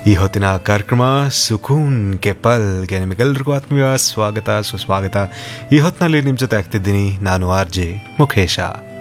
ಈ ಹೊತ್ತಿನ ಕಾರ್ಯಕ್ರಮ ಸುಕೂನ್ ಕೆ ಪಲ್ಗೆ ನಿಮಗೆಲ್ಲರಿಗೂ ಆತ್ಮೀಯ ಸ್ವಾಗತ ಸುಸ್ವಾಗತ ಈ ಹೊತ್ತಿನಲ್ಲಿ ನಿಮ್ಮ ಜೊತೆ ಆಗ್ತಿದ್ದೀನಿ ನಾನು ಆರ್ ಜೆ ಮುಖೇಶ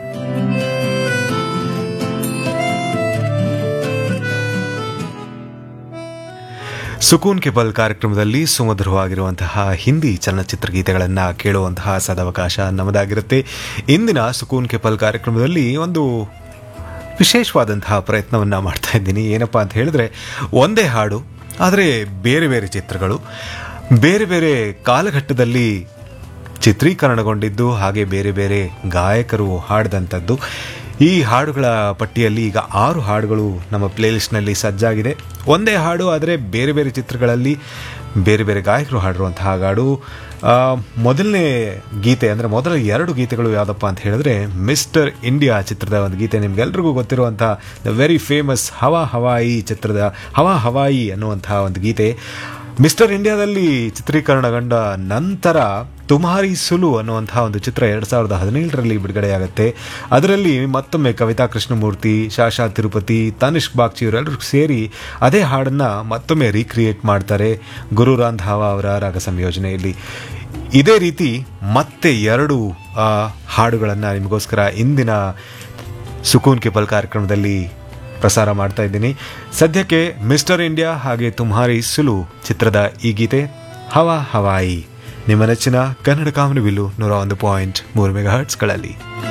ಸುಕೂನ್ ಕೆ ಪಲ್ ಕಾರ್ಯಕ್ರಮದಲ್ಲಿ ಸುಮಧುರವಾಗಿರುವಂತಹ ಹಿಂದಿ ಚಲನಚಿತ್ರ ಗೀತೆಗಳನ್ನು ಕೇಳುವಂತಹ ಸದವಕಾಶ ನಮ್ಮದಾಗಿರುತ್ತೆ ಇಂದಿನ ಸುಕೂನ್ ಕೆ ಪಲ್ ಕಾರ್ಯಕ್ರಮದಲ್ಲಿ ಒಂದು ವಿಶೇಷವಾದಂತಹ ಪ್ರಯತ್ನವನ್ನು ಮಾಡ್ತಾ ಇದ್ದೀನಿ ಏನಪ್ಪ ಅಂತ ಹೇಳಿದ್ರೆ ಒಂದೇ ಹಾಡು ಆದರೆ ಬೇರೆ ಬೇರೆ ಚಿತ್ರಗಳು ಬೇರೆ ಬೇರೆ ಕಾಲಘಟ್ಟದಲ್ಲಿ ಚಿತ್ರೀಕರಣಗೊಂಡಿದ್ದು ಹಾಗೆ ಬೇರೆ ಬೇರೆ ಗಾಯಕರು ಹಾಡಿದಂಥದ್ದು ಈ ಹಾಡುಗಳ ಪಟ್ಟಿಯಲ್ಲಿ ಈಗ ಆರು ಹಾಡುಗಳು ನಮ್ಮ ಪ್ಲೇಲಿಸ್ಟ್ನಲ್ಲಿ ಸಜ್ಜಾಗಿದೆ ಒಂದೇ ಹಾಡು ಆದರೆ ಬೇರೆ ಬೇರೆ ಚಿತ್ರಗಳಲ್ಲಿ ಬೇರೆ ಬೇರೆ ಗಾಯಕರು ಹಾಡಿರುವಂತಹ ಹಾಡು ಆ, ಮೊದಲನೇ ಗೀತೆ ಅಂದರೆ ಮೊದಲ ಎರಡು ಗೀತೆಗಳು ಯಾವುದಪ್ಪ ಅಂತ ಹೇಳಿದ್ರೆ ಮಿಸ್ಟರ್ ಇಂಡಿಯಾ ಚಿತ್ರದ ಒಂದು ಗೀತೆ ನಿಮ್ಗೆಲ್ರಿಗೂ ಗೊತ್ತಿರುವಂತಹ the very famous Hawa Hawai ಚಿತ್ರದ ಹವಾ ಹವಾಯಿ ಅನ್ನುವಂತಹ ಒಂದು ಗೀತೆ ಮಿಸ್ಟರ್ ಇಂಡಿಯಾದಲ್ಲಿ ಚಿತ್ರೀಕರಣಗೊಂಡ ನಂತರ ತುಮಾರಿ ಸುಲು ಅನ್ನುವಂತಹ ಒಂದು ಚಿತ್ರ ಎರಡು ಸಾವಿರದ ಹದಿನೇಳರಲ್ಲಿ ಬಿಡುಗಡೆಯಾಗುತ್ತೆ ಅದರಲ್ಲಿ ಮತ್ತೊಮ್ಮೆ ಕವಿತಾ ಕೃಷ್ಣಮೂರ್ತಿ ಶಾಶಾ ತಿರುಪತಿ ತನಿಷ್ಕ್ ಬಾಗ್ಚಿ ಇವರೆಲ್ಲರೂ ಸೇರಿ ಅದೇ ಹಾಡನ್ನು ಮತ್ತೊಮ್ಮೆ ರೀಕ್ರಿಯೇಟ್ ಮಾಡ್ತಾರೆ ಗುರು ರಾಂಧಾವ ಅವರ ರಾಗ ಸಂಯೋಜನೆಯಲ್ಲಿ ಇದೇ ರೀತಿ ಮತ್ತೆ ಎರಡು ಆ, ಹಾಡುಗಳನ್ನು ನಿಮಗೋಸ್ಕರ ಇಂದಿನ ಸುಕೂನ್ ಕಿಪಲ್ ಕಾರ್ಯಕ್ರಮದಲ್ಲಿ ಪ್ರಸಾರ ಮಾಡ್ತಾ ಇದ್ದೀನಿ ಸದ್ಯಕ್ಕೆ ಮಿಸ್ಟರ್ ಇಂಡಿಯಾ ಹಾಗೆ ತುಮ್ಹಾರಿ ಸುಲು ಚಿತ್ರದ ಈ ಗೀತೆ ಹವಾ ಹವಾಯಿ ನಿಮ್ಮ ನೆಚ್ಚಿನ ಕನ್ನಡ ಕಾಮನಬಿಲ್ಲು ನೂರ ಒಂದು ಪಾಯಿಂಟ್ ಮೂರು ಮೆಗಾ ಹರ್ಟ್ಸ್ಗಳಲ್ಲಿ